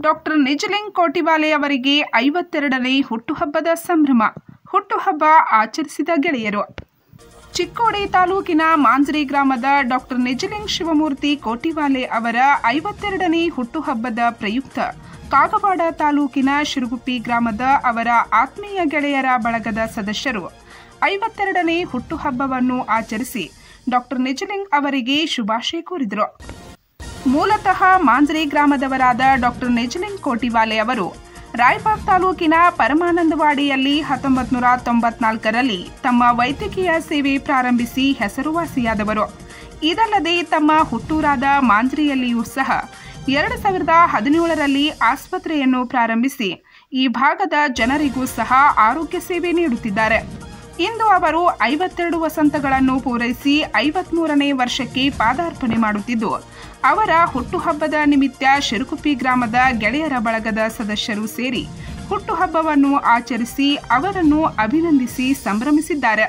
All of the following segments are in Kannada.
ಡಾಕ್ಟರ್ ನಿಜಲಿಂಗ್ ಕೋಟಿವಾಲೆ ಅವರಿಗೆ ಐವತ್ತೆರಡನೇ ಹುಟ್ಟುಹಬ್ಬದ ಸಂಭ್ರಮ ಹುಟ್ಟುಹಬ್ಬ ಆಚರಿಸಿದ ಗೆಳೆಯರು ಚಿಕ್ಕೋಡಿ ತಾಲೂಕಿನ ಮಾಂಜ್ರಿ ಗ್ರಾಮದ ಡಾಕ್ಟರ್ ನಿಜಲಿಂಗ್ ಶಿವಮೂರ್ತಿ ಕೋಟಿವಾಲೆ ಅವರ ಐವತ್ತೆರಡನೇ ಹುಟ್ಟುಹಬ್ಬದ ಪ್ರಯುಕ್ತ ಕಾಗವಾಡ ತಾಲೂಕಿನ ಶಿರುಗುಪ್ಪಿ ಗ್ರಾಮದ ಅವರ ಆತ್ಮೀಯ ಗೆಳೆಯರ ಬಳಗದ ಸದಸ್ಯರು ಐವತ್ತೆರಡನೇ ಹುಟ್ಟುಹಬ್ಬವನ್ನು ಆಚರಿಸಿ ಡಾಕ್ಟರ್ ನಿಜಲಿಂಗ್ ಅವರಿಗೆ ಶುಭಾಶಯ ಕೋರಿದರು ಮೂಲತಃ ಮಾಂಜ್ರಿ ಗ್ರಾಮದವರಾದ ಡಾಕ್ಟರ್ ನಿಜಲಿಂಗ್ ಕೋಟಿವಾಲೆ ಅವರು ರಾಯಬಾಗ್ ತಾಲೂಕಿನ ಪರಮಾನಂದವಾಡಿಯಲ್ಲಿ ಹತ್ತೊಂಬತ್ತು ನೂರ ತೊಂಬತ್ನಾಲ್ಕರಲ್ಲಿ ತಮ್ಮ ವೈದ್ಯಕೀಯ ಸೇವೆ ಪ್ರಾರಂಭಿಸಿ ಹೆಸರುವಾಸಿಯಾದವರು ಇದಲ್ಲದೆ ತಮ್ಮ ಹುಟ್ಟೂರಾದ ಮಾಂಜ್ರಿಯಲ್ಲಿಯೂ ಸಹ ಎರಡು ಸಾವಿರದ ಹದಿನೇಳರಲ್ಲಿ ಆಸ್ಪತ್ರೆಯನ್ನು ಪ್ರಾರಂಭಿಸಿ ಈ ಭಾಗದ ಜನರಿಗೂ ಸಹ ಆರೋಗ್ಯ ಸೇವೆ ನೀಡುತ್ತಿದ್ದಾರೆ ಇಂದು ಅವರು ಐವತ್ತೆರಡು ವಸಂತಗಳನ್ನು ಪೂರೈಸಿ ಐವತ್ಮೂರನೇ ವರ್ಷಕ್ಕೆ ಪಾದಾರ್ಪಣೆ ಮಾಡುತ್ತಿದ್ದು ಅವರ ಹುಟ್ಟುಹಬ್ಬದ ನಿಮಿತ್ತ ಶಿರುಕುಪ್ಪಿ ಗ್ರಾಮದ ಗೆಳೆಯರ ಬಳಗದ ಸದಸ್ಯರು ಸೇರಿ ಹುಟ್ಟುಹಬ್ಬವನ್ನು ಆಚರಿಸಿ ಅವರನ್ನು ಅಭಿನಂದಿಸಿ ಸಂಭ್ರಮಿಸಿದ್ದಾರೆ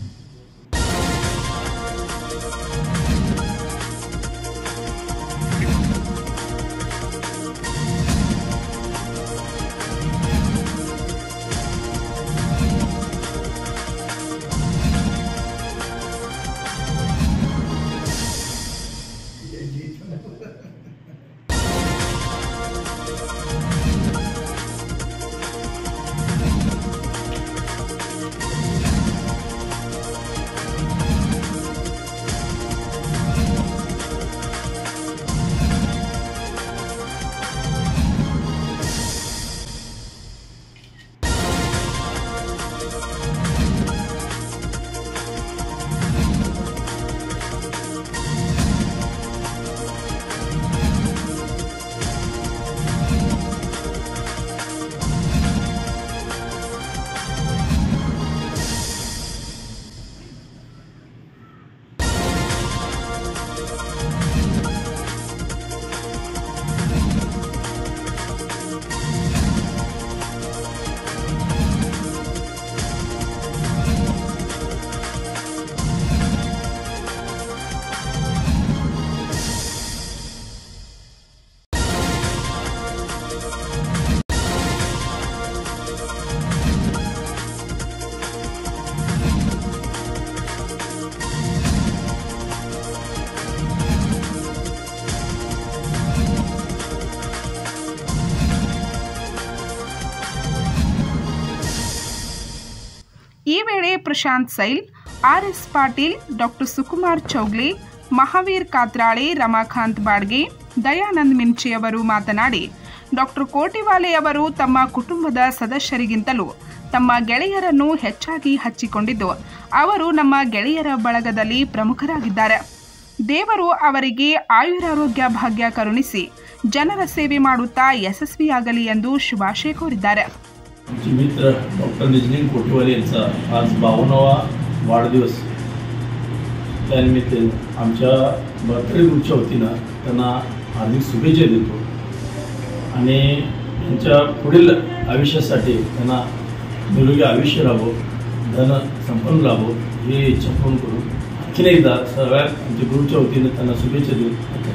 ಈ ವೇಳೆ Prashant Sail R S Patil doctor Sukumar Chougle Mahaveer Katrale Ramakant Badge Dayanand ಮಿಂಚೆ ಅವರು ಮಾತನಾಡಿ ಡಾಕ್ಟರ್ ಕೋಟಿವಾಲೆ ಅವರು ತಮ್ಮ ಕುಟುಂಬದ ಸದಸ್ಯರಿಗಿಂತಲೂ ತಮ್ಮ ಗೆಳೆಯರನ್ನು ಹೆಚ್ಚಾಗಿ ಹಚ್ಚಿಕೊಂಡಿದ್ದು ಅವರು ನಮ್ಮ ಗೆಳೆಯರ ಬಳಗದಲ್ಲಿ ಪ್ರಮುಖರಾಗಿದ್ದಾರೆ ದೇವರು ಅವರಿಗೆ ಆಯುರಾರೋಗ್ಯ ಭಾಗ್ಯ ಕರುಣಿಸಿ ಜನರ ಸೇವೆ ಮಾಡುತ್ತಾ ಯಶಸ್ವಿಯಾಗಲಿ ಎಂದು ಶುಭಾಶಯ ಕೋರಿದ್ದಾರೆ आमचे मित्र डॉक्टर निजलिंग कोटीवाले यांचा आज बावन्नावा वाढदिवस त्यानिमित्त आमच्या बर्थडे ग्रुपच्या वतीनं त्यांना हार्दिक शुभेच्छा देतो आणि यांच्या पुढील आयुष्यासाठी त्यांना निरोगी आयुष्य लाभो धन संपन्न लाभो हे इच्छा पूर्ण करून आणखीन एकदा सर्व आमच्या ग्रुपच्या वतीनं त्यांना शुभेच्छा देऊन आता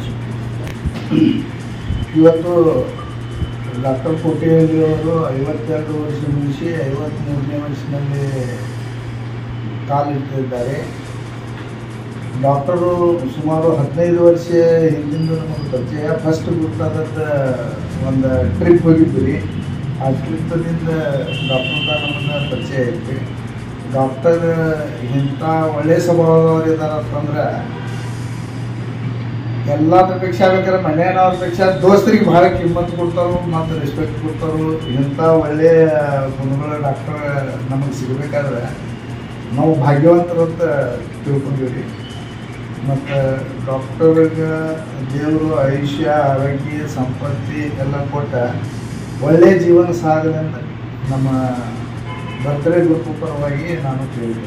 ಇವತ್ತು ಡಾಕ್ಟರ್ ಕೋಟೆಯಲ್ಲಿಯವರು ಐವತ್ತೆರಡು ವರ್ಷ ಮುಗಿಸಿ ಐವತ್ತ್ಮೂರನೇ ವರ್ಷದಲ್ಲಿ ಕಾಲಿಟ್ಟಿದ್ದಾರೆ ಡಾಕ್ಟರು ಸುಮಾರು ಹದಿನೈದು ವರ್ಷ ಹಿಂದಿಂದ ನಮಗೆ ಪರಿಚಯ ಫಸ್ಟ್ ಗೊತ್ತಾದದ್ದು ಒಂದು ಟ್ರಿಪ್ ಹೋಗಿದ್ವಿ ಆ ಟ್ರಿಪ್ಪದಿಂದ ಡಾಕ್ಟರ್ದ ನಮ್ಮನ್ನ ಪರಿಚಯ ಐತಿ ಡಾಕ್ಟರ್ ಇಂಥ ಒಳ್ಳೆಯ ಸ್ವಭಾವದವ್ರು ಇದ್ದಾರೆ ಅಂತಂದ್ರೆ ಎಲ್ಲದರಪೇಕ್ಷ ಬೇಕಾದ್ರೆ ಮನೆಯವ್ರಪೇಕ್ಷ ದೋಸ್ತರಿಗೆ ಭಾಳ ಕಿಮ್ಮತ್ ಕೊಡ್ತಾರೋ ಮತ್ತು ರೆಸ್ಪೆಕ್ಟ್ ಕೊಡ್ತಾರೋ ಇಂಥ ಒಳ್ಳೆಯ ಗುಣಗಳ ಡಾಕ್ಟರ್ ನಮಗೆ ಸಿಗಬೇಕಾದ್ರೆ ನಾವು ಭಾಗ್ಯವಂತರು ಅಂತ ತಿಳ್ಕೊಂಡಿವ್ರಿ ಮತ್ತು ಡಾಕ್ಟರ್ಗೆ ದೇವರು ಆಯುಷ್ಯ ಆರೋಗ್ಯ ಸಂಪತ್ತಿ ಎಲ್ಲ ಕೊಟ್ಟ ಒಳ್ಳೆಯ ಜೀವನ ಸಾಗಲಿ ಅಂತ ನಮ್ಮ ಬರ್ತ್ಡೇ ಗ್ರೂಪ್ ಪರವಾಗಿ ನಾನು ಕೇಳಿದ್ದೆ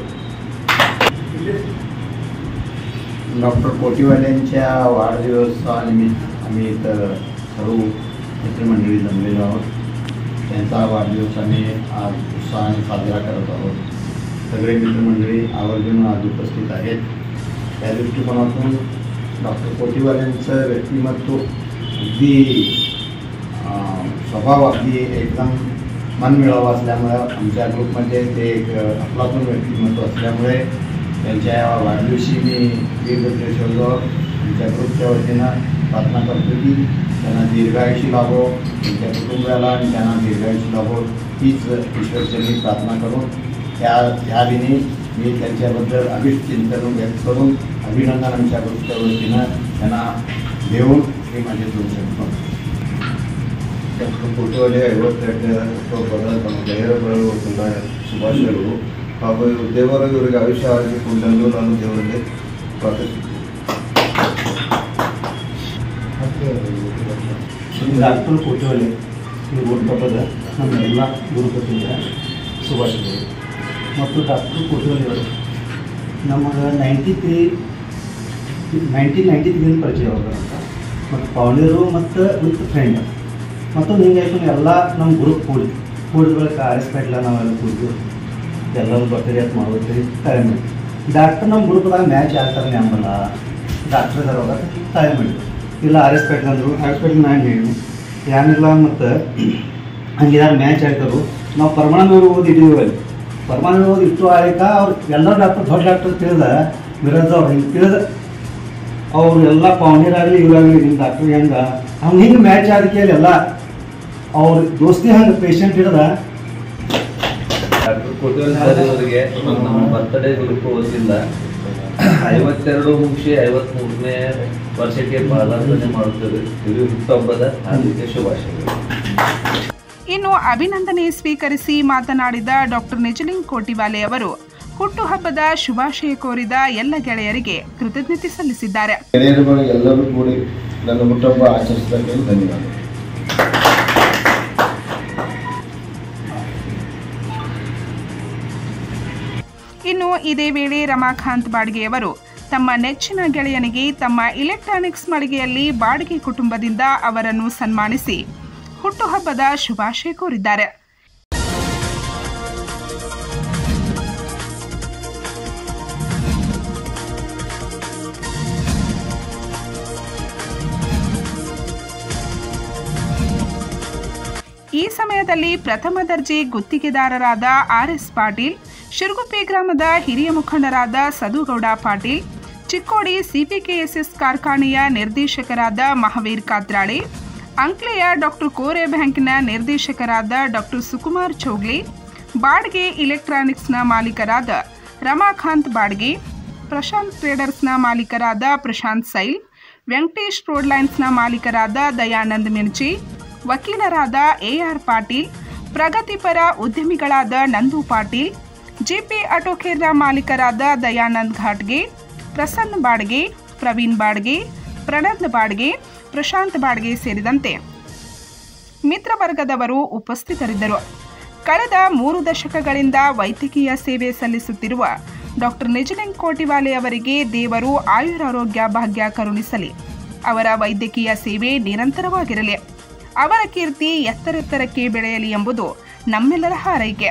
डॉक्टर कोटीवाल्यांच्या वाढदिवसानिमित्त आम्ही इथं सर्व मित्रमंडळी जमलेलो आहोत त्यांचा वाढदिवस आम्ही आज उत्साहाने साजरा करत आहोत सगळे मित्रमंडळी आवर्जून आज उपस्थित आहेत त्या दृष्टिकोनातून डॉक्टर कोटीवाल्यांचं व्यक्तिमत्व अगदी अं, स्वभाव अगदी एकदम मनमिळावा असल्यामुळं आमच्या ग्रुपमध्ये ते एक अफलातून व्यक्तिमत्व असल्यामुळे त्यांच्या वाढदिवशी मी वीर बद्रेश्वरजवळ आमच्या ग्रुपच्या वतीनं प्रार्थना करतो की त्यांना दीर्घायुषी लाभो त्यांच्या कुटुंबाला आणि त्यांना दीर्घायुषी लाभो हीच ईश्वरचरणी प्रार्थना करून त्या ह्या दिनी मी त्यांच्याबद्दल अभिचिंतन व्यक्त करून अभिनंदन आमच्या ग्रुपच्या वतीनं त्यांना देऊन हे माझे दोन शब्द ಡಾಕ್ಟರ್ ಪುಟ್ಟೋಳಿ ಐವತ್ತೆರಡನೇ ಹುಟ್ಟುಹಬ್ಬದ ತಮ್ಮ ಗೆಳೆಯರ ಬಳಗದಿಂದ ಶುಭಾಶಯಗಳು ಹಾಗೂ ದೇವರ ಇವರಿಗೆ ಆಯುಷ್ಯ ಆರೋಗ್ಯ ಕೊಡಲೆಂದು ನಾನು ದೇವರಲ್ಲಿ ಪ್ರಾರ್ಥಿಸುತ್ತೇನೆ ಡಾಕ್ಟರ್ ಕೋಟೆವಳ್ಳಿ ಈ ಹುಟ್ಟುಹಬ್ಬದ ನಮ್ಮ ಎಲ್ಲ ಗುರುಪತಿಯಿಂದ ಶುಭಾಶಯಗಳು ಮತ್ತು ಡಾಕ್ಟರ್ ಕೋಟೆವಳ್ಳಿಯವರು ನಮಗೆ ನೈಂಟಿ ತ್ರೀ ನೈನ್ಟೀನ್ ನೈಂಟಿ ತ್ರೀಯಿಂದ ಪರಿಚಯ ಹೋಗೋರಂತ ಮತ್ತು ಪೌಣಿಯರು ಮತ್ತು ವಿತ್ ಫ್ರೆಂಡ್ ಮತ್ತು ಹಿಂಗಾಯ್ತು ಎಲ್ಲ ನಮ್ಮ ಗ್ರೂಪ್ ಕೂಡಿ ಕೂಡಿದ ಬಳಿಕ ಆರ್ ಎಸ್ ಪೇಟ್ಲ ನಾವೆಲ್ಲ ಕೂಡಿದ್ವಿ ಎಲ್ಲರೂ ಬರ್ತೀರಿ ಅಂತ ಮಾಡ್ಬೇಕು ತಲೆ ಮಾಡಿ ಡಾಕ್ಟರ್ ನಮ್ಮ ಗ್ರೂಪ್ದಾಗ ಮ್ಯಾಚ್ ಆಡ್ತಾರೆ ನಮ್ಮಲ್ಲ ಡಾಕ್ಟರ್ ಇದಾರವಾಗ ತಲೆ ಮಾಡಿದ್ರು ಇಲ್ಲ ಆರ್ ಎಸ್ ಪೇಟ್ಲ ಅಂದರು ಆರ್ ಎಸ್ ಪೇಟ್ಲ ನಾನು ಹೇಳಿ ಏನಿಲ್ಲ ಮತ್ತು ಹಂಗಿದಾರ ಮ್ಯಾಚ್ ಆಡ್ತಾರು ನಾವು ಪರಮಾನಂದ ಓದಿ ಇದ್ದೀವಿ ಅಲ್ಲಿ ಪರಮಾನಂದ ಓದಿ ಇಟ್ಟು ಆಳಿಕ ಅವ್ರು ಎಲ್ಲರೂ ಡಾಕ್ಟರ್ ದೊಡ್ಡ ಡಾಕ್ಟರ್ ತಿಳಿದ ಮಿರಾಜ್ ಅವ್ರು ಹಿಂಗೆ ತಿಳಿದ ಅವ್ರು ಎಲ್ಲ ಪೌಂಡಿರಾಗಲಿ ಇವರಾಗಲಿ ನಿಮ್ಮ ಡಾಕ್ಟ್ರ್ ಹೆಂಗೆ ಹಂಗೆ ಹಿಂಗೆ ಮ್ಯಾಚ್ ಆದಕ್ಕೆ ಎಲ್ಲ ಅವ್ರ ದೋಸ್ತಿ ಹಂಗೆ ಪೇಷಂಟ್ ಹಿಡ್ದ ಡಾಕ್ಟರ್ ಕೋಟಿವಲ್ ಸರ್ ಇವರಿಗೆ ನಮ್ಮ ಬರ್ತ್ಡೇ ಗ್ರೂಪ್ ವತಿಯಿಂದ ಐವತ್ತೆರಡು ಮುಗಿಸಿ ಐವತ್ಮೂರನೇ ವರ್ಷಕ್ಕೆ ಪಾದಾರ್ಪಣೆ ಮಾಡುತ್ತದೆ ಇದು ಹುಟ್ಟುಹಬ್ಬದ ಹಾರ್ದಿಕ ಶುಭಾಶಯಗಳು ಇನ್ನು ಅಭಿನಂದನೆ ಸ್ವೀಕರಿಸಿ ಮಾತನಾಡಿದ ಡಾಕ್ಟರ್ ನಿಜಲಿಂಗ್ ಕೋಟಿವಾಲೆ ಅವರು ಹುಟ್ಟುಹಬ್ಬದ ಶುಭಾಶಯ ಕೋರಿದ ಎಲ್ಲ ಗೆಳೆಯರಿಗೆ ಕೃತಜ್ಞತೆ ಸಲ್ಲಿಸಿದ್ದಾರೆ ಗೆಳೆಯರುಗಳು ಎಲ್ಲರೂ ಕೂಡಿ ನನ್ನ ಹುಟ್ಟುಹಬ್ಬ ಆಚರಿಸಿದ್ದಕ್ಕೆ ಧನ್ಯವಾದ ಇನ್ನು ಇದೇ ವೇಳೆ ರಮಾಕಾಂತ್ ಬಾಡ್ಗೆಯವರು ತಮ್ಮ ನೆಚ್ಚಿನ ಗೆಳೆಯನಿಗೆ ತಮ್ಮ ಇಲೆಕ್ಟ್ರಾನಿಕ್ಸ್ ಮಳಿಗೆಯಲ್ಲಿ ಬಾಡಿಗೆ ಕುಟುಂಬದಿಂದ ಅವರನ್ನು ಸನ್ಮಾನಿಸಿ ಹುಟ್ಟುಹಬ್ಬದ ಶುಭಾಶಯ ಕೋರಿದ್ದಾರೆ ಈ ಸಮಯದಲ್ಲಿ ಪ್ರಥಮ ದರ್ಜೆ ಗುತ್ತಿಗೆದಾರರಾದ ಆರ್ ಎಸ್ ಪಾಟೀಲ್ ಶಿರುಗುಪ್ಪಿ ಗ್ರಾಮದ ಹಿರಿಯ ಮುಖಂಡರಾದ ಸದುಗೌಡ ಪಾಟೀಲ್ ಚಿಕ್ಕೋಡಿ ಸಿಪಿಕೆಎಸ್ಎಸ್ ಕಾರ್ಖಾನೆಯ ನಿರ್ದೇಶಕರಾದ ಮಹಾವೀರ್ ಕಾತ್ರಾಳೆ ಅಂಕ್ಲೆಯ ಡಾಕ್ಟರ್ ಕೋರೆ ಬ್ಯಾಂಕ್ನ ನಿರ್ದೇಶಕರಾದ ಡಾಕ್ಟರ್ ಸುಕುಮಾರ್ ಚೌಗ್ಲೆ ಬಾಡ್ಗೆ ಇಲೆಕ್ಟ್ರಾನಿಕ್ಸ್ನ ಮಾಲೀಕರಾದ ರಮಾಕಾಂತ್ ಬಾಡ್ಗೆ ಪ್ರಶಾಂತ್ ಟ್ರೇಡರ್ಸ್ನ ಮಾಲೀಕರಾದ ಪ್ರಶಾಂತ್ ಸೈಲ್ ವೆಂಕಟೇಶ್ ರೋಡ್ ಲೈನ್ಸ್ನ ಮಾಲೀಕರಾದ ದಯಾನಂದ್ ಮಿರ್ಚಿ ವಕೀಲರಾದ ಎಆರ್ ಪಾಟೀಲ್ ಪ್ರಗತಿಪರ ಉದ್ಯಮಿಗಳಾದ ನಂದು ಪಾಟೀಲ್ ಜೆಪಿ ಆಟೋಕೇರ್ನ ಮಾಲೀಕರಾದ ದಯಾನಂದ್ ಘಾಟ್ಗೆ ಪ್ರಸನ್ನ ಬಾಡ್ಗೆ ಪ್ರವೀಣ್ ಬಾಡ್ಗೆ ಪ್ರಣಂದ್ ಬಾಡ್ಗೆ ಪ್ರಶಾಂತ್ ಬಾಡ್ಗೆ ಸೇರಿದಂತೆ ಮಿತ್ರ ವರ್ಗದವರು ಉಪಸ್ಥಿತರಿದ್ದರು ಕಳೆದ ಮೂರು ದಶಕಗಳಿಂದ ವೈದ್ಯಕೀಯ ಸೇವೆ ಸಲ್ಲಿಸುತ್ತಿರುವ ಡಾಕ್ಟರ್ ನಿಜಲಿಂಗ್ ಕೋಟಿವಾಲೆ ಅವರಿಗೆ ದೇವರು ಆಯುರಾರೋಗ್ಯ ಭಾಗ್ಯ ಕರುಣಿಸಲಿ ಅವರ ವೈದ್ಯಕೀಯ ಸೇವೆ ನಿರಂತರವಾಗಿರಲಿ ಅವರ ಕೀರ್ತಿ ಎತ್ತರೆತ್ತರಕ್ಕೆ ಬೆಳೆಯಲಿ ಎಂಬುದು ನಮ್ಮೆಲ್ಲರ ಹಾರೈಕೆ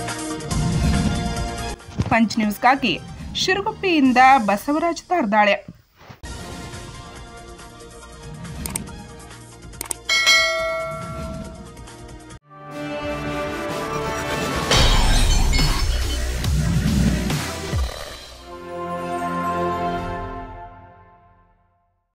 ಪಂಚ್ ನ್ಯೂಸ್ಗಾಗಿ ಶಿರುಗುಪ್ಪಿಯಿಂದ ಬಸವರಾಜ್ ತಾರ್ದಾಳೆ